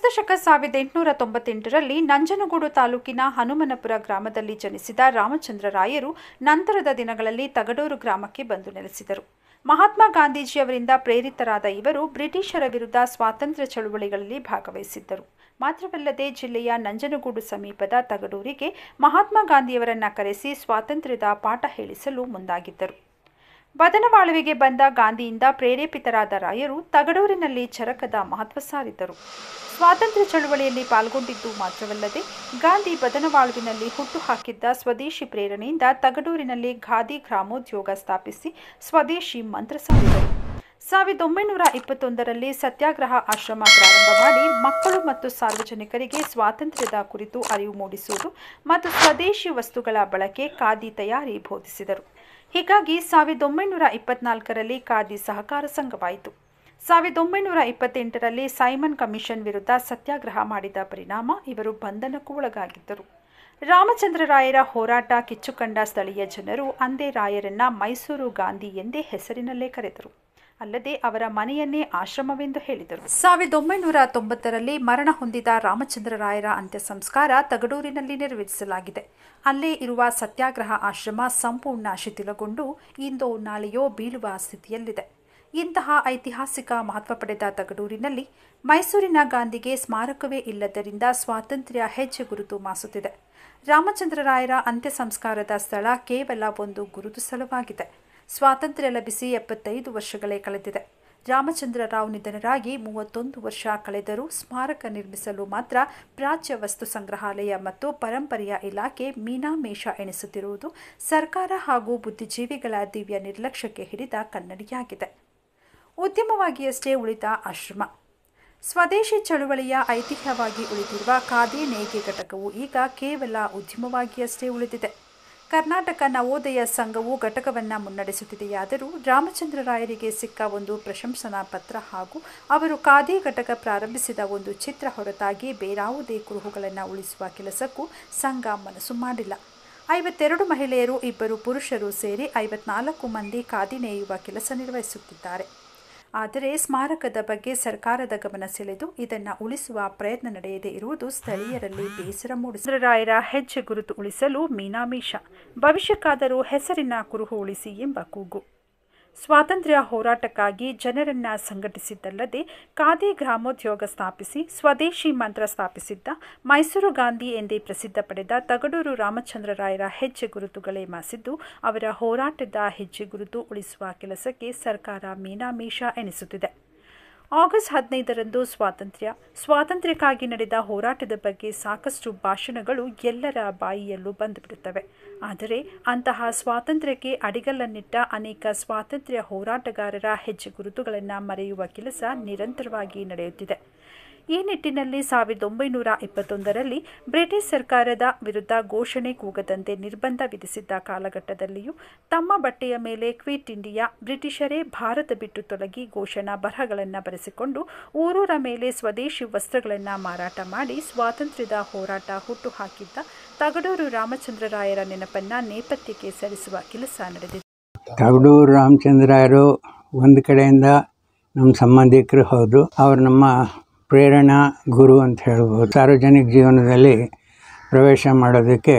ಕ್ರಿಸ್ತಶಕ ಸಾವಿರದ ಎಂಟುನೂರ ತೊಂಬತ್ತೆಂಟರಲ್ಲಿ ನಂಜನಗೂಡು ತಾಲೂಕಿನ ಹನುಮನಪುರ ಗ್ರಾಮದಲ್ಲಿ ಜನಿಸಿದ ರಾಮಚಂದ್ರ ರಾಯರು ನಂತರದ ದಿನಗಳಲ್ಲಿ ತಗಡೂರು ಗ್ರಾಮಕ್ಕೆ ಬಂದು ನೆಲೆಸಿದರು ಮಹಾತ್ಮ ಗಾಂಧೀಜಿಯವರಿಂದ ಪ್ರೇರಿತರಾದ ಇವರು ಬ್ರಿಟಿಷರ ವಿರುದ್ಧ ಸ್ವಾತಂತ್ರ್ಯ ಚಳುವಳಿಗಳಲ್ಲಿ ಭಾಗವಹಿಸಿದ್ದರು ಮಾತ್ರವಲ್ಲದೆ ಜಿಲ್ಲೆಯ ನಂಜನಗೂಡು ಸಮೀಪದ ತಗಡೂರಿಗೆ ಮಹಾತ್ಮ ಗಾಂಧಿಯವರನ್ನ ಕರೆಸಿ ಸ್ವಾತಂತ್ರ್ಯದ ಪಾಠ ಹೇಳಿಸಲು ಮುಂದಾಗಿದ್ದರು ಬದನವಾಳುವಿಗೆ ಬಂದ ಗಾಂಧಿಯಿಂದ ಪ್ರೇರೇಪಿತರಾದ ರಾಯರು ತಗಡೂರಿನಲ್ಲಿ ಚರಕದ ಮಹತ್ವ ಸಾರಿದರು ಸ್ವಾತಂತ್ರ್ಯ ಚಳುವಳಿಯಲ್ಲಿ ಪಾಲ್ಗೊಂಡಿದ್ದು ಮಾತ್ರವಲ್ಲದೆ ಗಾಂಧಿ ಬದನವಾಳುವಿನಲ್ಲಿ ಹುಟ್ಟುಹಾಕಿದ್ದ ಸ್ವದೇಶಿ ಪ್ರೇರಣೆಯಿಂದ ತಗಡೂರಿನಲ್ಲಿ ಖಾದಿ ಗ್ರಾಮೋದ್ಯೋಗ ಸ್ಥಾಪಿಸಿ ಸ್ವದೇಶಿ ಮಂತ್ರ ಸಾರಿದರು ಸಾವಿರದ ಒಂಬೈನೂರ ಇಪ್ಪತ್ತೊಂದರಲ್ಲಿ ಸತ್ಯಾಗ್ರಹ ಆಶ್ರಮ ಪ್ರಾರಂಭ ಮಾಡಿ ಮಕ್ಕಳು ಮತ್ತು ಸಾರ್ವಜನಿಕರಿಗೆ ಸ್ವಾತಂತ್ರ್ಯದ ಕುರಿತು ಅರಿವು ಮೂಡಿಸುವುದು ಮತ್ತು ಸ್ವದೇಶಿ ವಸ್ತುಗಳ ಬಳಕೆ ಖಾದಿ ತಯಾರಿ ಬೋಧಿಸಿದರು ಹೀಗಾಗಿ ಸಾವಿರದ ಒಂಬೈನೂರ ಇಪ್ಪತ್ನಾಲ್ಕರಲ್ಲಿ ಖಾದಿ ಸಹಕಾರ ಸಂಘವಾಯಿತು ಸಾವಿರದ ಒಂಬೈನೂರ ಇಪ್ಪತ್ತೆಂಟರಲ್ಲಿ ಸೈಮನ್ ಕಮಿಷನ್ ವಿರುದ್ಧ ಸತ್ಯಾಗ್ರಹ ಮಾಡಿದ ಪರಿಣಾಮ ಇವರು ಬಂಧನಕ್ಕೂ ಒಳಗಾಗಿದ್ದರು ರಾಮಚಂದ್ರ ರಾಯರ ಹೋರಾಟ ಕಿಚ್ಚುಕಂಡ ಸ್ಥಳೀಯ ಜನರು ಅಂದೇ ರಾಯರನ್ನ ಮೈಸೂರು ಗಾಂಧಿ ಎಂದೇ ಹೆಸರಿನಲ್ಲೇ ಕರೆದರು ಅಲ್ಲದೆ ಅವರ ಮನೆಯನ್ನೇ ಆಶ್ರಮವೆಂದು ಹೇಳಿದರು ಸಾವಿರದ ಒಂಬೈನೂರ ತೊಂಬತ್ತರಲ್ಲಿ ಮರಣ ಹೊಂದಿದ ರಾಮಚಂದ್ರ ರಾಯರ ಅಂತ್ಯ ಸಂಸ್ಕಾರ ತಗಡೂರಿನಲ್ಲಿ ನೆರವೇರಿಸಲಾಗಿದೆ ಅಲ್ಲೇ ಇರುವ ಸತ್ಯಾಗ್ರಹ ಆಶ್ರಮ ಸಂಪೂರ್ಣ ಶಿಥಿಲಗೊಂಡು ಇಂದೋ ನಾಳೆಯೋ ಬೀಳುವ ಸ್ಥಿತಿಯಲ್ಲಿದೆ ಇಂತಹ ಐತಿಹಾಸಿಕ ಮಹತ್ವ ಪಡೆದ ತಗಡೂರಿನಲ್ಲಿ ಮೈಸೂರಿನ ಗಾಂಧಿಗೆ ಸ್ಮಾರಕವೇ ಇಲ್ಲದರಿಂದ ಸ್ವಾತಂತ್ರ್ಯ ಹೆಜ್ಜೆ ಗುರುತು ಮಾಸುತ್ತಿದೆ ರಾಮಚಂದ್ರ ರಾಯರ ಅಂತ್ಯ ಸಂಸ್ಕಾರದ ಸ್ಥಳ ಕೇವಲ ಒಂದು ಗುರುತು ಸ್ಥಳವಾಗಿದೆ ಸ್ವಾತಂತ್ರ್ಯ ಲಭಿಸಿ ಎಪ್ಪತ್ತೈದು ವರ್ಷಗಳೇ ಕಳೆದಿದೆ ರಾಮಚಂದ್ರ ರಾವ್ ನಿಧನರಾಗಿ ಮೂವತ್ತೊಂದು ವರ್ಷ ಕಳೆದರೂ ಸ್ಮಾರಕ ನಿರ್ಮಿಸಲು ಮಾತ್ರ ಪ್ರಾಚ್ಯ ವಸ್ತು ಸಂಗ್ರಹಾಲಯ ಮತ್ತು ಪರಂಪರೆಯ ಇಲಾಖೆ ಮೀನಾಮೇಷ ಎಣಿಸುತ್ತಿರುವುದು ಸರ್ಕಾರ ಹಾಗೂ ಬುದ್ಧಿಜೀವಿಗಳ ದಿವ್ಯ ನಿರ್ಲಕ್ಷ್ಯಕ್ಕೆ ಹಿಡಿದ ಕನ್ನಡಿಯಾಗಿದೆ ಉದ್ಯಮವಾಗಿಯಷ್ಟೇ ಉಳಿದ ಆಶ್ರಮ ಸ್ವದೇಶಿ ಚಳುವಳಿಯ ಐತಿಹ್ಯವಾಗಿ ಉಳಿದಿರುವ ಖಾದಿ ನೇಯ್ಗೆ ಘಟಕವು ಈಗ ಕೇವಲ ಉದ್ಯಮವಾಗಿಯಷ್ಟೇ ಉಳಿದಿದೆ ಕರ್ನಾಟಕ ನವೋದಯ ಸಂಘವು ಘಟಕವನ್ನು ಮುನ್ನಡೆಸುತ್ತಿದೆಯಾದರೂ ರಾಮಚಂದ್ರ ರಾಯರಿಗೆ ಸಿಕ್ಕ ಒಂದು ಪ್ರಶಂಸನಾ ಪತ್ರ ಹಾಗೂ ಅವರು ಖಾದಿ ಘಟಕ ಪ್ರಾರಂಭಿಸಿದ ಒಂದು ಚಿತ್ರ ಹೊರತಾಗಿ ಬೇರಾವುದೇ ಕುರುಹುಗಳನ್ನು ಉಳಿಸುವ ಕೆಲಸಕ್ಕೂ ಸಂಘ ಮನಸ್ಸು ಮಾಡಿಲ್ಲ ಐವತ್ತೆರಡು ಮಹಿಳೆಯರು ಇಬ್ಬರು ಪುರುಷರು ಸೇರಿ ಐವತ್ನಾಲ್ಕು ಮಂದಿ ಖಾದಿ ನೇಯುವ ಕೆಲಸ ನಿರ್ವಹಿಸುತ್ತಿದ್ದಾರೆ ಆದರೆ ಸ್ಮಾರಕದ ಬಗ್ಗೆ ಸರ್ಕಾರದ ಗಮನ ಸೆಳೆದು ಇದನ್ನು ಉಳಿಸುವ ಪ್ರಯತ್ನ ನಡೆಯದೇ ಇರುವುದು ಸ್ಥಳೀಯರಲ್ಲಿ ಬೇಸರ ಮೂಡಿಸಿದೆ ರಾಯರ ಹೆಜ್ಜೆ ಗುರುತು ಉಳಿಸಲು ಮೀನಾಮೀಷ ಭವಿಷ್ಯಕ್ಕಾದರೂ ಹೆಸರಿನ ಕುರುಹು ಉಳಿಸಿ ಎಂಬ ಕೂಗು ಸ್ವಾತಂತ್ರ್ಯ ಹೋರಾಟಕ್ಕಾಗಿ ಜನರನ್ನ ಸಂಘಟಿಸಿದ್ದಲ್ಲದೆ ಖಾದಿ ಗ್ರಾಮೋದ್ಯೋಗ ಸ್ಥಾಪಿಸಿ ಸ್ವದೇಶಿ ಮಂತ್ರ ಸ್ಥಾಪಿಸಿದ್ದ ಮೈಸೂರು ಗಾಂಧಿ ಎಂದೇ ಪ್ರಸಿದ್ಧ ಪಡೆದ ತಗಡೂರು ರಾಮಚಂದ್ರ ರಾಯರ ಹೆಜ್ಜೆ ಗುರುತುಗಳೇ ಮಾಸಿದ್ದು ಅವರ ಹೋರಾಟದ ಹೆಜ್ಜೆ ಗುರುತು ಉಳಿಸುವ ಕೆಲಸಕ್ಕೆ ಸರ್ಕಾರ ಮೀನಾಮೀಷ ಎನಿಸುತ್ತಿದೆ ಆಗಸ್ಟ್ ಹದಿನೈದರಂದು ಸ್ವಾತಂತ್ರ್ಯ ಸ್ವಾತಂತ್ರ್ಯಕ್ಕಾಗಿ ನಡೆದ ಹೋರಾಟದ ಬಗ್ಗೆ ಸಾಕಷ್ಟು ಭಾಷಣಗಳು ಎಲ್ಲರ ಬಾಯಿಯಲ್ಲೂ ಬಂದುಬಿಡುತ್ತವೆ ಆದರೆ ಅಂತಹ ಸ್ವಾತಂತ್ರ್ಯಕ್ಕೆ ಅಡಿಗಲ್ಲನ್ನಿಟ್ಟ ಅನೇಕ ಸ್ವಾತಂತ್ರ್ಯ ಹೋರಾಟಗಾರರ ಹೆಜ್ಜೆ ಗುರುತುಗಳನ್ನು ಮರೆಯುವ ಕೆಲಸ ನಿರಂತರವಾಗಿ ನಡೆಯುತ್ತಿದೆ ಈ ನಿಟ್ಟಿನಲ್ಲಿ ಸಾವಿರದ ಒಂಬೈನೂರ ಇಪ್ಪತ್ತೊಂದರಲ್ಲಿ ಬ್ರಿಟಿಷ್ ಸರ್ಕಾರದ ವಿರುದ್ಧ ಘೋಷಣೆ ಕೂಗದಂತೆ ನಿರ್ಬಂಧ ವಿಧಿಸಿದ್ದ ಕಾಲಘಟ್ಟದಲ್ಲಿಯೂ ತಮ್ಮ ಬಟ್ಟೆಯ ಮೇಲೆ ಕ್ವಿಟ್ ಇಂಡಿಯಾ ಬ್ರಿಟಿಷರೇ ಭಾರತ ಬಿಟ್ಟು ತೊಲಗಿ ಘೋಷಣಾ ಬರಹಗಳನ್ನು ಬರೆಸಿಕೊಂಡು ಊರೂರ ಮೇಲೆ ಸ್ವದೇಶಿ ವಸ್ತ್ರಗಳನ್ನು ಮಾರಾಟ ಮಾಡಿ ಸ್ವಾತಂತ್ರ್ಯದ ಹೋರಾಟ ಹುಟ್ಟು ಹಾಕಿದ್ದ ತಗಡೂರು ರಾಮಚಂದ್ರ ರಾಯರ ನೆನಪನ್ನು ನೇಪಥ್ಯಕ್ಕೆ ಸರಿಸುವ ಕೆಲಸ ನಡೆದಿದೆ ತಗಡೂರು ರಾಮಚಂದ್ರಾಯರು ಒಂದು ಕಡೆಯಿಂದ ನಮ್ಮ ಸಂಬಂಧಿಕರು ಹೌದು ಅವರು ನಮ್ಮ ಪ್ರೇರಣಾ ಗುರು ಅಂತ ಹೇಳ್ಬೋದು ಸಾರ್ವಜನಿಕ ಜೀವನದಲ್ಲಿ ಪ್ರವೇಶ ಮಾಡೋದಕ್ಕೆ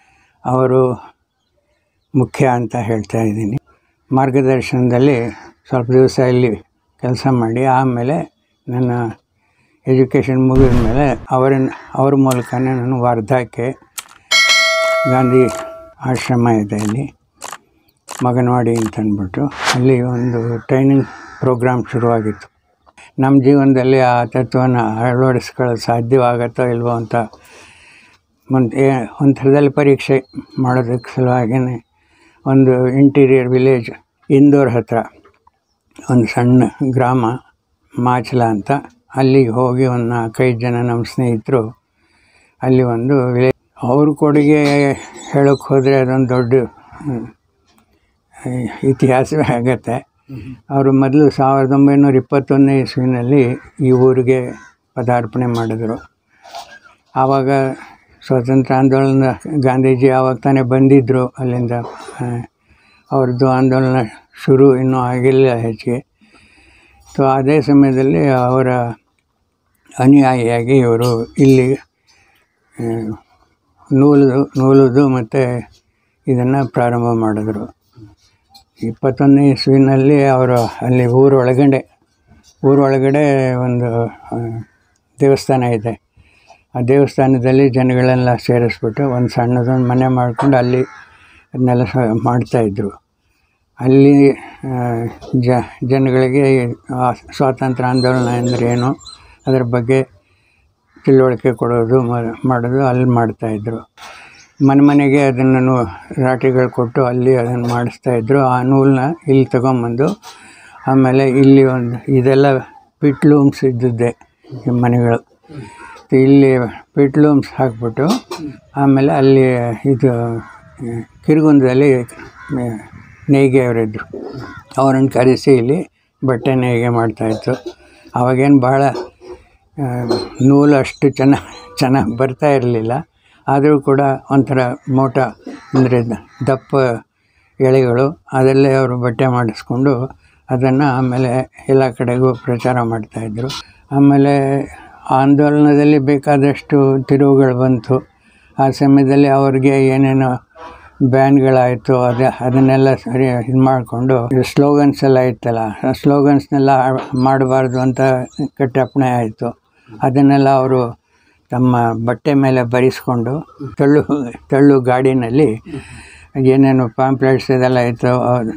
ಅವರು ಮುಖ್ಯ ಅಂತ ಹೇಳ್ತಾ ಇದ್ದೀನಿ ಮಾರ್ಗದರ್ಶನದಲ್ಲಿ ಸ್ವಲ್ಪ ದಿವಸ ಇಲ್ಲಿ ಕೆಲಸ ಮಾಡಿ ಆಮೇಲೆ ನನ್ನ ಎಜುಕೇಷನ್ ಮುಗಿದ ಮೇಲೆ ಅವರ ಅವ್ರ ಮೂಲಕನೇ ನಾನು ವಾರ್ಧಾಕ್ಕೆ ಗಾಂಧಿ ಆಶ್ರಮ ಇದೆ ಇಲ್ಲಿ ಮಗನವಾಡಿ ಅಂತ ಅಂದ್ಬಿಟ್ಟು ಅಲ್ಲಿ ಒಂದು ಟ್ರೈನಿಂಗ್ ಪ್ರೋಗ್ರಾಮ್ ಶುರುವಾಗಿತ್ತು ನಮ್ಮ ಜೀವನದಲ್ಲಿ ಆ ತತ್ವನ ಅಳವಡಿಸ್ಕೊಳ್ಳೋದು ಸಾಧ್ಯವಾಗತ್ತೋ ಇಲ್ವೋ ಅಂತ ಒಂದು ಏ- ಒಂದು ಥರದಲ್ಲಿ ಪರೀಕ್ಷೆ ಮಾಡೋದಕ್ಕೆ ಸಲುವಾಗಿಯೇ ಒಂದು ಇಂಟೀರಿಯರ್ ವಿಲೇಜ್ ಇಂದೋರ್ ಹತ್ರ ಒಂದು ಸಣ್ಣ ಗ್ರಾಮ ಮಾಚಲ ಅಂತ ಅಲ್ಲಿಗೆ ಹೋಗಿ ಒಂದು ನಾಲ್ಕೈದು ಜನ ನಮ್ಮ ಸ್ನೇಹಿತರು ಅಲ್ಲಿ ಒಂದು ವಿಲೇಜ್ ಅವ್ರ ಕೊಡುಗೆ ಹೇಳೋಕ್ಕೆ ಹೋದರೆ ಅದೊಂದು ದೊಡ್ಡ ಹ್ಮ್, ಇತಿಹಾಸವೇ ಆಗತ್ತೆ ಅವರು ಮೊದಲು ಸಾವಿರದ ಒಂಬೈನೂರ ಇಪ್ಪತ್ತೊಂದನೇ ಇಸ್ವಿನಲ್ಲಿ ಈ ಊರಿಗೆ ಪದಾರ್ಪಣೆ ಮಾಡಿದರು ಆವಾಗ ಸ್ವಾತಂತ್ರ್ಯ ಆಂದೋಲನ ಗಾಂಧೀಜಿ ಆವಾಗ ತಾನೇ ಬಂದಿದ್ದರು ಅಲ್ಲಿಂದ ಆ, ಅವ್ರದ್ದು ಆಂದೋಲನ ಶುರು ಇನ್ನೂ ಆಗಿಲ್ಲ ಹೆಚ್ಚಿಗೆ ಸೊ ಅದೇ ಸಮಯದಲ್ಲಿ ಅವರ ಅನುಯಾಯಿಯಾಗಿ ಇವರು ಇಲ್ಲಿ ಆ, ನೂಲುದು ನೂಲುದು ಮತ್ತು ಇದನ್ನು ಪ್ರಾರಂಭ ಮಾಡಿದ್ರು ಇಪ್ಪತ್ತೊಂದನೇ ಇಸ್ವಿನಲ್ಲಿ ಅವರು ಅಲ್ಲಿ ಊರೊಳಗಡೆ ಊರೊಳಗಡೆ ಒಂದು ಆ, ದೇವಸ್ಥಾನ ಇದೆ ಆ ದೇವಸ್ಥಾನದಲ್ಲಿ ಜನಗಳೆಲ್ಲ ಸೇರಿಸ್ಬಿಟ್ಟು ಒಂದು ಸಣ್ಣದೊಂದು ಮನೆ ಮಾಡ್ಕೊಂಡು ಅಲ್ಲಿ ಅದನ್ನೆಲ್ಲ ಸ ಮಾಡ್ತಾಯಿದ್ರು ಅಲ್ಲಿ ಆ, ಜ ಜನಗಳಿಗೆ ಆ ಸ್ವಾತಂತ್ರ್ಯ ಆಂದೋಲನ ಅಂದರೆ ಏನು ಅದರ ಬಗ್ಗೆ ತಿಳುವಳಿಕೆ ಕೊಡೋದು ಮ- ಮಾಡೋದು ಅಲ್ಲಿ ಮಾಡ್ತಾಯಿದ್ರು ಮನೆ ಮನೆಗೆ ಅದನ್ನು ನೂ ರಾಟಿಗಳು ಕೊಟ್ಟು ಅಲ್ಲಿ ಅದನ್ನು ಮಾಡಿಸ್ತಾಯಿದ್ರು ಆ ನೂಲನ್ನ ಇಲ್ಲಿ ತಗೊಂಬಂದು ಆಮೇಲೆ ಇಲ್ಲಿ ಒಂದು ಇದೆಲ್ಲ ಪಿಟ್ಲೂಮ್ಸ್ ಇದ್ದದ್ದೇ ಈ ಮನೆಗಳು ಇಲ್ಲಿ ಪಿಟ್ಲೂಮ್ಸ್ ಹಾಕ್ಬಿಟ್ಟು ಆಮೇಲೆ ಅಲ್ಲಿ ಇದು ಆ, ಕಿರುಗುಂದದಲ್ಲಿ ಆ, ನೇಯ್ಗೆಯವರಿದ್ದರು ಅವರನ್ನು ಕರೆಸಿ ಇಲ್ಲಿ ಬಟ್ಟೆ ನೇಯ್ಗೆ ಮಾಡ್ತಾಯಿತ್ತು ಅವಾಗೇನು ಭಾಳ ಆ, ನೂಲು ಅಷ್ಟು ಚೆನ್ನಾಗಿ ಚೆನ್ನಾಗಿ ಬರ್ತಾ ಇರಲಿಲ್ಲ ಆದರೂ ಕೂಡ ಒಂಥರ ಮೋಟ ಅಂದರೆ ದಪ್ಪ ಎಳೆಗಳು ಅದರಲ್ಲೇ ಅವರು ಬಟ್ಟೆ ಮಾಡಿಸ್ಕೊಂಡು ಅದನ್ನು ಆಮೇಲೆ ಎಲ್ಲ ಕಡೆಗೂ ಪ್ರಚಾರ ಮಾಡ್ತಾಯಿದ್ರು ಆಮೇಲೆ ಆಂದೋಲನದಲ್ಲಿ ಬೇಕಾದಷ್ಟು ತಿರುವುಗಳು ಬಂತು ಆ ಸಮಯದಲ್ಲಿ ಅವ್ರಿಗೆ ಏನೇನೋ ಬ್ಯಾನ್ಗಳಾಯಿತು ಅದೇ ಅದನ್ನೆಲ್ಲ ಸರಿ ಇದು ಮಾಡಿಕೊಂಡು ಸ್ಲೋಗನ್ಸ್ ಎಲ್ಲ ಇತ್ತಲ್ಲ ಆ ಸ್ಲೋಗನ್ಸ್ನೆಲ್ಲ ಮಾಡಬಾರ್ದು ಅಂತ ಕಟ್ಟಪ್ಪಣೆ ಆಯಿತು ಅದನ್ನೆಲ್ಲ ಅವರು ತಮ್ಮ ಬಟ್ಟೆ ಮೇಲೆ ಬರೆಸ್ಕೊಂಡು ತಳ್ಳು ತಳ್ಳು ಗಾಡಿನಲ್ಲಿ ಏನೇನು ಪಾಂಪ್ಲೆಟ್ಸ್ ಇದೆಲ್ಲ ಇತ್ತು ಅವ್-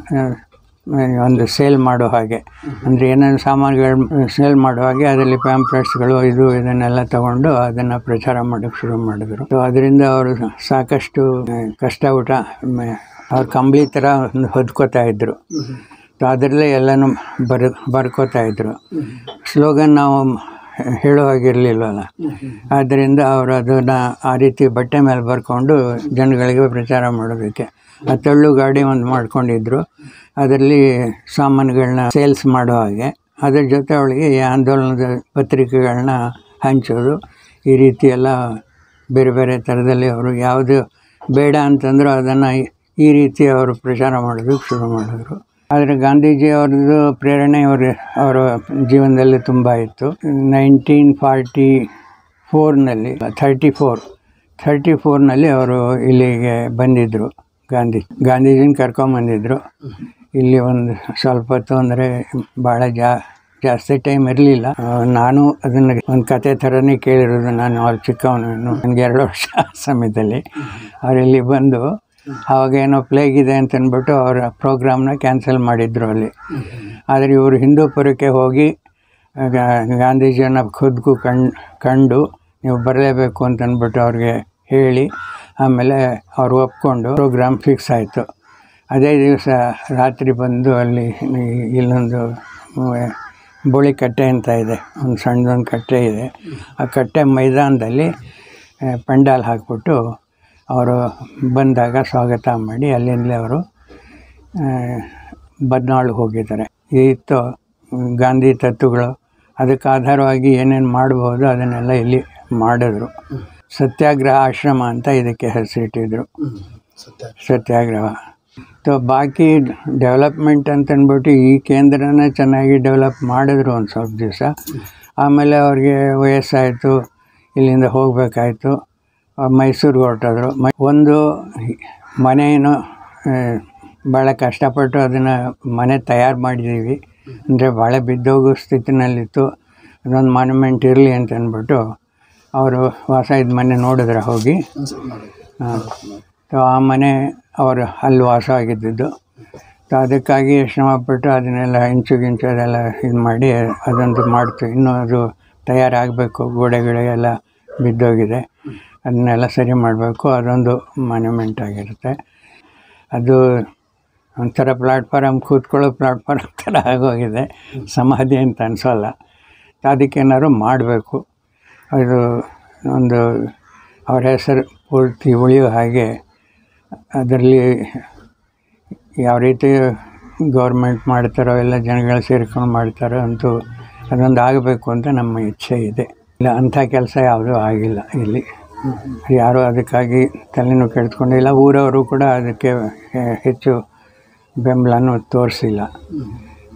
ಒಂದು ಸೇಲ್ ಮಾಡೋ ಹಾಗೆ ಅಂದರೆ ಏನೇನು ಸಾಮಾನುಗಳು ಸೇಲ್ ಮಾಡೋ ಹಾಗೆ ಅದರಲ್ಲಿ ಪ್ಯಾಂಪ್ಲೆಟ್ಸ್ಗಳು ಇದು ಇದನ್ನೆಲ್ಲ ತಗೊಂಡು ಅದನ್ನು ಪ್ರಚಾರ ಮಾಡೋಕ್ಕೆ ಶುರು ಮಾಡಿದ್ರು ಸೊ ಅದರಿಂದ ಅವರು ಸಾಕಷ್ಟು ಆ, ಕಷ್ಟ ಊಟ ಮ- ಅವ್ರ ಕಂಬಳಿ ಥರ ಒಂದು ಹೊದ್ಕೋತಾ ಇದ್ದರು ಸೊ ಅದರಲ್ಲೇ ಎಲ್ಲನೂ ಬರ್ ಬರ್ಕೋತಾ ಇದ್ದರು ಸ್ಲೋಗನ್ ನಾವು ಹೇಳೋ ಹಾಗಿರಲಿಲ್ವಲ್ಲ ಆದ್ದರಿಂದ ಅವರು ಅದನ್ನು ಆ ರೀತಿ ಬಟ್ಟೆ ಮೇಲೆ ಬರ್ಕೊಂಡು ಜನಗಳಿಗೆ ಪ್ರಚಾರ ಮಾಡೋದಕ್ಕೆ ಆ ತಳ್ಳು ಗಾಡಿ ಒಂದು ಮಾಡ್ಕೊಂಡಿದ್ರು ಅದರಲ್ಲಿ ಸಾಮಾನುಗಳನ್ನ ಸೇಲ್ಸ್ ಮಾಡೋ ಹಾಗೆ ಅದ್ರ ಜೊತೆ ಅವಳಿಗೆ ಈ ಆಂದೋಲನದ ಪತ್ರಿಕೆಗಳನ್ನ ಹಂಚೋದು ಈ ರೀತಿ ಎಲ್ಲ ಬೇರೆ ಬೇರೆ ಥರದಲ್ಲಿ ಅವರು ಯಾವುದು ಬೇಡ ಅಂತಂದರೂ ಅದನ್ನು ಈ ರೀತಿ ಅವರು ಪ್ರಚಾರ ಮಾಡೋದಕ್ಕೆ ಶುರು ಮಾಡಿದ್ರು ಆದರೆ ಗಾಂಧೀಜಿ ಅವ್ರದ್ದು ಪ್ರೇರಣೆ ಅವ್ರ ಅವರ ಜೀವನದಲ್ಲಿ ತುಂಬ ಇತ್ತು ನೈನ್ಟೀನ್ ಫಾರ್ಟಿ ಫೋರ್ನಲ್ಲಿ ಥರ್ಟಿ ಫೋರ್ ಥರ್ಟಿ ಫೋರ್ನಲ್ಲಿ ಅವರು ಇಲ್ಲಿಗೆ ಬಂದಿದ್ದರು ಗಾಂಧಿ ಗಾಂಧೀಜಿನ ಕರ್ಕೊಂಬಂದಿದ್ರು ಇಲ್ಲಿ ಒಂದು ಸ್ವಲ್ಪ ಹೊತ್ತು ಅಂದರೆ ಭಾಳ ಜಾ ಜಾಸ್ತಿ ಟೈಮ್ ಇರಲಿಲ್ಲ ನಾನು ಅದನ್ನು ಒಂದು ಕತೆ ಥರನೇ ಕೇಳಿರೋದು ನಾನು ಅವ್ರು ಚಿಕ್ಕವನು ನನಗೆ ಎರಡು ವರ್ಷ ಆ ಸಮಯದಲ್ಲಿ ಅವರಿಲ್ಲಿ ಬಂದು ಆವಾಗ ಏನೋ ಪ್ಲೇಗ್ ಇದೆ ಅಂತ ಅಂದ್ಬಿಟ್ಟು ಅವರ ಪ್ರೋಗ್ರಾಮ್ನ ಕ್ಯಾನ್ಸಲ್ ಮಾಡಿದ್ರು ಅಲ್ಲಿ ಆದರೆ ಇವರು ಹಿಂದೂಪುರಕ್ಕೆ ಹೋಗಿ ಗಾ- ಗಾಂಧೀಜಿಯನ್ನ ಖುದ್ಗೂ ಕಂಡು ಕಂಡು ನೀವು ಬರಲೇಬೇಕು ಅಂತ ಅಂದ್ಬಿಟ್ಟು ಅವ್ರಿಗೆ ಹೇಳಿ ಆಮೇಲೆ ಅವ್ರು ಒಪ್ಕೊಂಡು ಪ್ರೋಗ್ರಾಮ್ ಫಿಕ್ಸ್ ಆಯಿತು ಅದೇ ದಿವಸ ರಾತ್ರಿ ಬಂದು ಅಲ್ಲಿ ಈ- ಇಲ್ಲೊಂದು ಮ- ಬೋಳಿ ಕಟ್ಟೆ ಅಂತ ಇದೆ ಒಂದು ಸಣ್ಣದೊಂದು ಕಟ್ಟೆ ಇದೆ ಆ ಕಟ್ಟೆ ಮೈದಾನದಲ್ಲಿ ಆ, ಪೆಂಡಾಲ್ ಹಾಕ್ಬಿಟ್ಟು ಅವರು ಬಂದಾಗ ಸ್ವಾಗತ ಮಾಡಿ ಅಲ್ಲಿಂದಲೇ ಅವರು ಬದ್ನಾಳಿಗೆ ಹೋಗಿದ್ದಾರೆ ಇತ್ತು ಗಾಂಧಿ ತತ್ವಗಳು ಅದಕ್ಕೆ ಆಧಾರವಾಗಿ ಏನೇನು ಮಾಡ್ಬೋದು ಅದನ್ನೆಲ್ಲ ಇಲ್ಲಿ ಮಾಡಿದ್ರು ಸತ್ಯಾಗ್ರಹ ಆಶ್ರಮ ಅಂತ ಇದಕ್ಕೆ ಹೆಸರಿಟ್ಟಿದ್ರು ಸತ್ಯಾಗ್ರಹ ಸೊ ಬಾಕಿ ಡೆವಲಪ್ಮೆಂಟ್ ಅಂತ ಅಂದ್ಬಿಟ್ಟು ಈ ಕೇಂದ್ರನ ಚೆನ್ನಾಗಿ ಡೆವಲಪ್ ಮಾಡಿದ್ರು ಒಂದು ಸ್ವಲ್ಪ ದಿವಸ ಆಮೇಲೆ ಅವ್ರಿಗೆ ವಯಸ್ಸಾಯಿತು ಇಲ್ಲಿಂದ ಹೋಗಬೇಕಾಯ್ತು ಮೈಸೂರಿಗೆ ಹೊರಟೋದ್ರು ಮೈ ಒಂದು ಮನೆಯನ್ನು ಭಾಳ ಕಷ್ಟಪಟ್ಟು ಅದನ್ನು ಮನೆ ತಯಾರು ಮಾಡಿದ್ದೀವಿ ಅಂದರೆ ಭಾಳ ಬಿದ್ದೋಗೋ ಸ್ಥಿತಿನಲ್ಲಿತ್ತು ಅದೊಂದು ಮಾನ್ಯುಮೆಂಟ್ ಇರಲಿ ಅಂತ ಅಂದ್ಬಿಟ್ಟು ಅವರು ವಾಸ ಇದ್ದ ಮನೆ ನೋಡಿದ್ರೆ ಹೋಗಿ ಹಾಂ ಸೊ ಆ ಮನೆ ಅವರು ಅಲ್ಲಿ ವಾಸ ಆಗಿದ್ದಿದ್ದು ಸೊ ಅದಕ್ಕಾಗಿ ಶ್ರಮಪಟ್ಟು ಅದನ್ನೆಲ್ಲ ಇಂಚು ಗಿಂಚು ಅದೆಲ್ಲ ಇದು ಮಾಡಿ ಅದೊಂದು ಮಾಡ್ತು ಇನ್ನೂ ಅದು ತಯಾರಾಗಬೇಕು ಗೋಡೆಗಳೆಲ್ಲ ಬಿದ್ದೋಗಿದೆ ಅದನ್ನೆಲ್ಲ ಸರಿ ಮಾಡಬೇಕು ಅದೊಂದು ಮಾನ್ಯುಮೆಂಟ್ ಆಗಿರುತ್ತೆ ಅದು ಒಂಥರ ಪ್ಲಾಟ್ಫಾರಮ್ ಕೂತ್ಕೊಳ್ಳೋ ಪ್ಲಾಟ್ಫಾರಮ್ ಥರ ಆಗೋಗಿದೆ ಸಮಾಧಿ ಅಂತ ಅನಿಸೋಲ್ಲ ಅದಕ್ಕೇನಾದ್ರು ಮಾಡಬೇಕು ಅದು ಒಂದು ಅವ್ರ ಹೆಸರು ಪೂರ್ತಿ ಉಳಿಯೋ ಹಾಗೆ ಅದರಲ್ಲಿ ಯಾವ ರೀತಿ ಗೌರ್ಮೆಂಟ್ ಮಾಡ್ತಾರೋ ಎಲ್ಲ ಜನಗಳು ಸೇರ್ಕೊಂಡು ಮಾಡ್ತಾರೋ ಅಂತೂ ಅದೊಂದು ಆಗಬೇಕು ಅಂತ ನಮ್ಮ ಇಚ್ಛೆ ಇದೆ ಇಲ್ಲ ಅಂಥ ಕೆಲಸ ಯಾವುದೂ ಆಗಿಲ್ಲ ಇಲ್ಲಿ ಯಾರೂ ಅದಕ್ಕಾಗಿ ತಲೆನೂ ಕೆಡ್ಸ್ಕೊಂಡಿಲ್ಲ ಊರವರು ಕೂಡ ಅದಕ್ಕೆ ಹೆ- ಹೆಚ್ಚು ಬೆಂಬಲನೂ ತೋರಿಸಿಲ್ಲ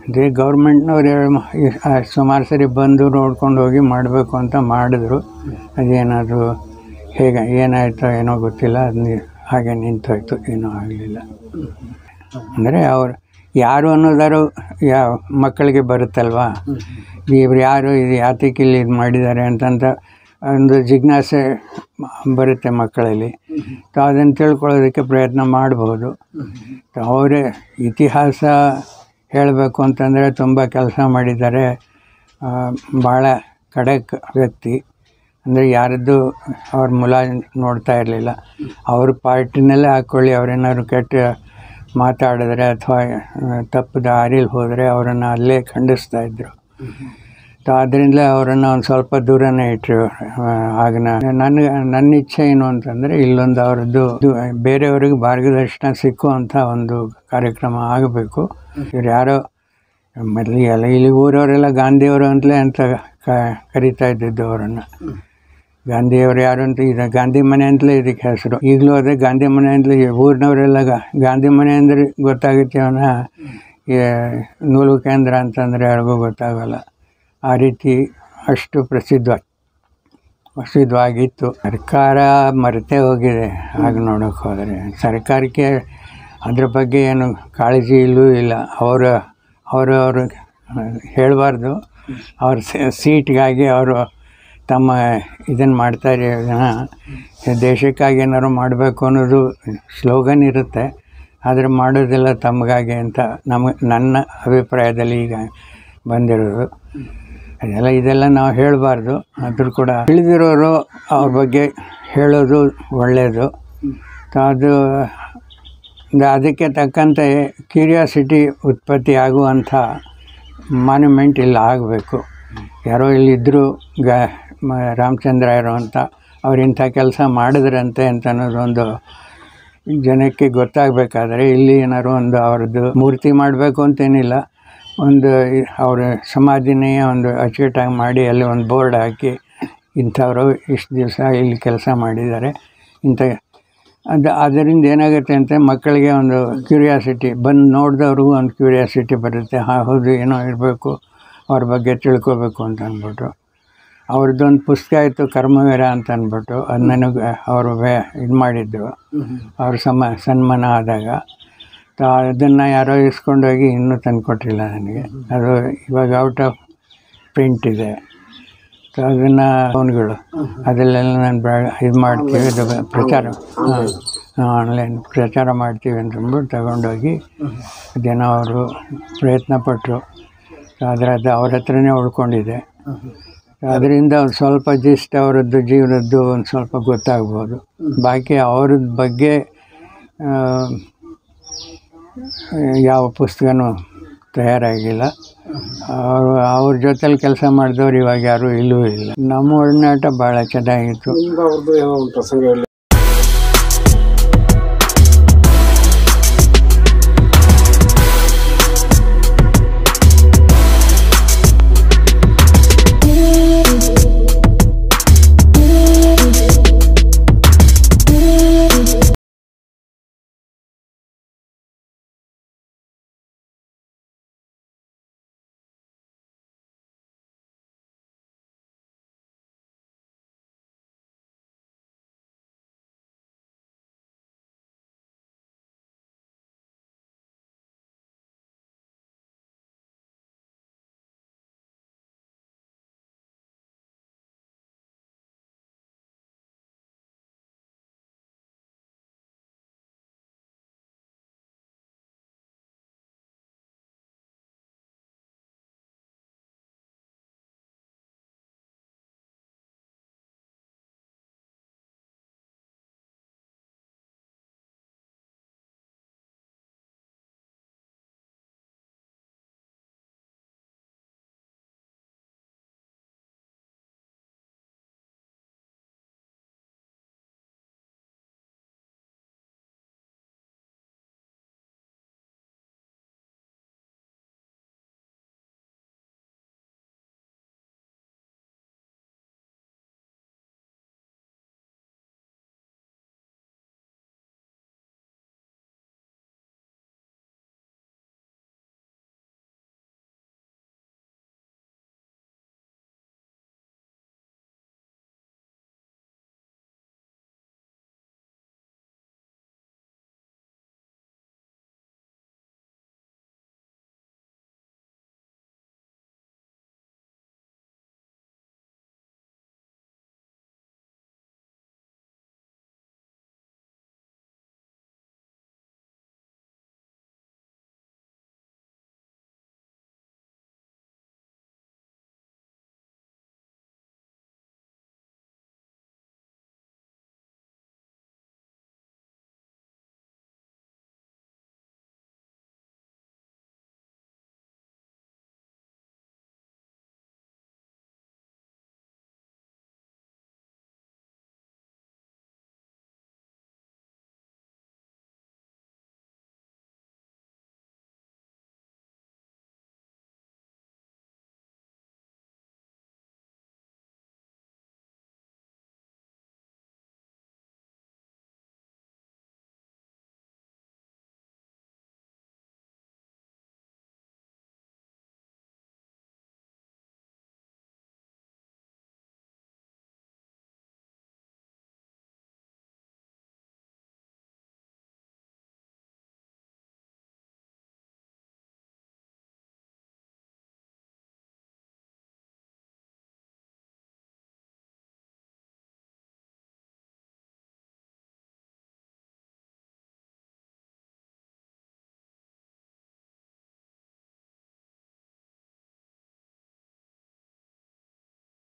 ಅದೇ ಗೌರ್ಮೆಂಟ್ನವ್ರು ಹೇಳಿ ಮ- ಈ- ಆ ಸುಮಾರು ಸರಿ ಬಂದು ನೋಡ್ಕೊಂಡು ಹೋಗಿ ಮಾಡಬೇಕು ಅಂತ ಮಾಡಿದ್ರು ಅದೇನಾದರೂ ಹೇಗೆ ಏನಾಯ್ತೋ ಏನೋ ಗೊತ್ತಿಲ್ಲ ಅದು ನಿ- ಹಾಗೆ ನಿಂತೋಯ್ತು ಏನೂ ಆಗಲಿಲ್ಲ ಅಂದರೆ ಅವ್ರು ಯಾರು ಅನ್ನೋದಾರು ಯಾವ ಮಕ್ಕಳಿಗೆ ಬರುತ್ತಲ್ವಾ ಇವ್ರು ಯಾರು ಇದು ಯಾತಕ್ಕೆ ಇಲ್ಲಿ ಇದು ಮಾಡಿದ್ದಾರೆ ಅಂತಂತ ಒಂದು ಜಿಜ್ಞಾಸೆ ಬರುತ್ತೆ ಮಕ್ಕಳಲ್ಲಿ ಸೊ ಅದನ್ನು ತಿಳ್ಕೊಳ್ಳೋದಕ್ಕೆ ಪ್ರಯತ್ನ ಮಾಡ್ಬೋದು ಸೊ ಅವರೇ ಇತಿಹಾಸ ಹೇಳಬೇಕು ಅಂತಂದರೆ ತುಂಬ ಕೆಲಸ ಮಾಡಿದ್ದಾರೆ ಆ, ಭಾಳ ಖಡಕ್ ವ್ಯಕ್ತಿ ಅಂದರೆ ಯಾರದ್ದು ಅವ್ರ ಮುಲ ನೋಡ್ತಾ ಇರಲಿಲ್ಲ ಅವ್ರ ಪಾರ್ಟಿನಲ್ಲೇ ಹಾಕ್ಕೊಳ್ಳಿ ಅವ್ರೇನಾದ್ರು ಕೆಟ್ಟ ಮಾತಾಡಿದ್ರೆ ಅಥವಾ ತಪ್ಪು ದಾರಿಲಿ ಹೋದರೆ ಅವರನ್ನು ಅಲ್ಲೇ ಖಂಡಿಸ್ತಾ ಇದ್ದರು ಸೊ ಅದರಿಂದಲೇ ಅವರನ್ನು ಒಂದು ಸ್ವಲ್ಪ ದೂರನೇ ಇಟ್ಟರು ಆಗ ನನಗೆ ನನ್ನ ಇಚ್ಛೆ ಏನು ಅಂತಂದರೆ ಇಲ್ಲೊಂದು ಅವ್ರದ್ದು ಇದು ಬೇರೆಯವ್ರಿಗೆ ಮಾರ್ಗದರ್ಶನ ಸಿಕ್ಕುವಂಥ ಒಂದು ಕಾರ್ಯಕ್ರಮ ಆಗಬೇಕು ಇವ್ರು ಯಾರೋ ಮೊದಲು ಎಲ್ಲ ಇಲ್ಲಿ ಊರವರೆಲ್ಲ ಗಾಂಧಿಯವರು ಅಂತಲೇ ಅಂತ ಕ- ಕರಿತಾ ಇದ್ದಿದ್ದು ಅವರನ್ನು ಗಾಂಧಿಯವರು ಯಾರು ಅಂತ ಇದು ಗಾಂಧಿ ಮನೆ ಅಂತಲೇ ಇದಕ್ಕೆ ಹೆಸರು ಈಗಲೂ ಅದೇ ಗಾಂಧಿ ಮನೆ ಅಂತಲೇ ಊರಿನವರೆಲ್ಲ ಗಾ- ಗಾಂಧಿ ಮನೆ ಅಂದರೆ ಗೊತ್ತಾಗುತ್ತೆ ಅವನ ನೂಲು ಕೇಂದ್ರ ಅಂತಂದರೆ ಯಾರಿಗೂ ಗೊತ್ತಾಗಲ್ಲ ಆ ರೀತಿ ಅಷ್ಟು ಪ್ರಸಿದ್ಧ ಪ್ರಸಿದ್ಧವಾಗಿತ್ತು ಸರ್ಕಾರ ಮರೆತೇ ಹೋಗಿದೆ ಹಾಗೆ ನೋಡೋಕೆ ಹೋದರೆ ಸರ್ಕಾರಕ್ಕೆ ಅದ್ರ ಬಗ್ಗೆ ಏನು ಕಾಳಜಿ ಇಲ್ಲೂ ಇಲ್ಲ ಅವರು ಅವರು ಅವರು ಹೇಳಬಾರ್ದು ಅವ್ರ ಸೀಟ್ಗಾಗಿ ಅವರು ತಮ್ಮ ಇದನ್ನು ಮಾಡ್ತಾ ಇರೋದನ್ನ ದೇಶಕ್ಕಾಗಿ ಏನಾದ್ರು ಮಾಡಬೇಕು ಅನ್ನೋದು ಸ್ಲೋಗನ್ ಇರುತ್ತೆ ಆದರೆ ಮಾಡೋದೆಲ್ಲ ತಮಗಾಗಿ ಅಂತ ನಮಗೆ ನನ್ನ ಅಭಿಪ್ರಾಯದಲ್ಲಿ ಈಗ ಬಂದಿರೋದು ಅದೆಲ್ಲ ಇದೆಲ್ಲ ನಾವು ಹೇಳಬಾರ್ದು ಆದರೂ ಕೂಡ ತಿಳಿದಿರೋರು ಅವ್ರ ಬಗ್ಗೆ ಹೇಳೋದು ಒಳ್ಳೆಯದು ಅದು ದ- ಅದಕ್ಕೆ ತಕ್ಕಂತೆ ಕ್ಯೂರಿಯಾಸಿಟಿ ಉತ್ಪತ್ತಿ ಆಗುವಂಥ ಮಾನ್ಯುಮೆಂಟ್ ಇಲ್ಲಿ ಆಗಬೇಕು ಯಾರೋ ಇಲ್ಲಿದ್ದರು ಗ ಮ- ರಾಮಚಂದ್ರಾಯರು ಅಂತ ಅವ್ರು ಇಂಥ ಕೆಲಸ ಮಾಡಿದ್ರಂತೆ ಅಂತ ಅನ್ನೋದೊಂದು ಜನಕ್ಕೆ ಗೊತ್ತಾಗಬೇಕಾದ್ರೆ ಇಲ್ಲಿ ಏನಾದ್ರು ಒಂದು ಅವ್ರದ್ದು ಮೂರ್ತಿ ಮಾಡಬೇಕು ಅಂತೇನಿಲ್ಲ ಒಂದು ಇ- ಅವ್ರ ಸಮಾಧಿನೇ ಒಂದು ಅಚ್ಚುಕಟ್ಟಾಗಿ ಮಾಡಿ ಅಲ್ಲಿ ಒಂದು ಬೋರ್ಡ್ ಹಾಕಿ ಇಂಥವರು ಇಷ್ಟು ದಿವಸ ಇಲ್ಲಿ ಕೆಲಸ ಮಾಡಿದ್ದಾರೆ ಇಂಥ ಅದು ಅದರಿಂದ ಏನಾಗುತ್ತೆ ಅಂತ ಮಕ್ಕಳಿಗೆ ಒಂದು ಕ್ಯೂರಿಯಾಸಿಟಿ ಬಂದು ನೋಡಿದವ್ರಿಗೂ ಒಂದು ಕ್ಯೂರಿಯಾಸಿಟಿ ಬರುತ್ತೆ ಹಾಂ ಹೌದು ಏನೋ ಇರಬೇಕು ಅವ್ರ ಬಗ್ಗೆ ತಿಳ್ಕೊಬೇಕು ಅಂತ ಅಂದ್ಬಿಟ್ಟು ಅವ್ರದ್ದೊಂದು ಪುಸ್ತಕ ಇತ್ತು ಕರ್ಮವೀರ ಅಂತ ಅಂದ್ಬಿಟ್ಟು ಅದು ನನಗೆ ಅವರು ವೇ ಇದು ಮಾಡಿದ್ರು ಅವ್ರ ಸಮ ಸನ್ಮಾನ ಆದಾಗ ಸೊ ಅದನ್ನು ಯಾರೋ ಇಸ್ಕೊಂಡೋಗಿ ಇನ್ನೂ ತಂದುಕೊಟ್ಟಿಲ್ಲ ನನಗೆ ಅದು ಇವಾಗ ಔಟ್ ಆಫ್ ಪ್ರಿಂಟ್ ಇದೆ ಸೊ ಅದನ್ನು ಫೋನ್ಗಳು ಅದರಲ್ಲೆಲ್ಲ ನಾನು ಬೆ ಇದು ಮಾಡ್ತೀವಿ ಅದು ಪ್ರಚಾರ ಹಾಂ ಆನ್ಲೈನ್ ಪ್ರಚಾರ ಮಾಡ್ತೀವಿ ಅಂತಂದ್ಬಿಟ್ಟು ತಗೊಂಡೋಗಿ ಅದೇನೋ ಅವರು ಪ್ರಯತ್ನ ಪಟ್ಟರು ಆದರೆ ಅದು ಅವ್ರ ಹತ್ರನೇ ಉಳ್ಕೊಂಡಿದೆ ಅದರಿಂದ ಒಂದು ಸ್ವಲ್ಪ ಜಿಸ್ಟ್ ಅವರದ್ದು ಜೀವನದ್ದು ಒಂದು ಸ್ವಲ್ಪ ಗೊತ್ತಾಗ್ಬೋದು ಬಾಕಿ ಅವ್ರದ್ದು ಬಗ್ಗೆ ಆ, ಯಾವ ಪುಸ್ತಕನೂ ತಯಾರಾಗಿಲ್ಲ ಅವರು ಅವ್ರ ಜೊತೆಲಿ ಕೆಲಸ ಮಾಡಿದವ್ರು ಇವಾಗ ಯಾರೂ ಇಲ್ಲೂ ಇಲ್ಲ ನಮ್ಮ ಒಡನಾಟ ಭಾಳ ಚೆನ್ನಾಗಿತ್ತು ನಿಮ್ದು ಅವ್ರದ್ದು ಏನೋ ಒಂದು ಪ್ರಸಂಗ ಹೇಳಿ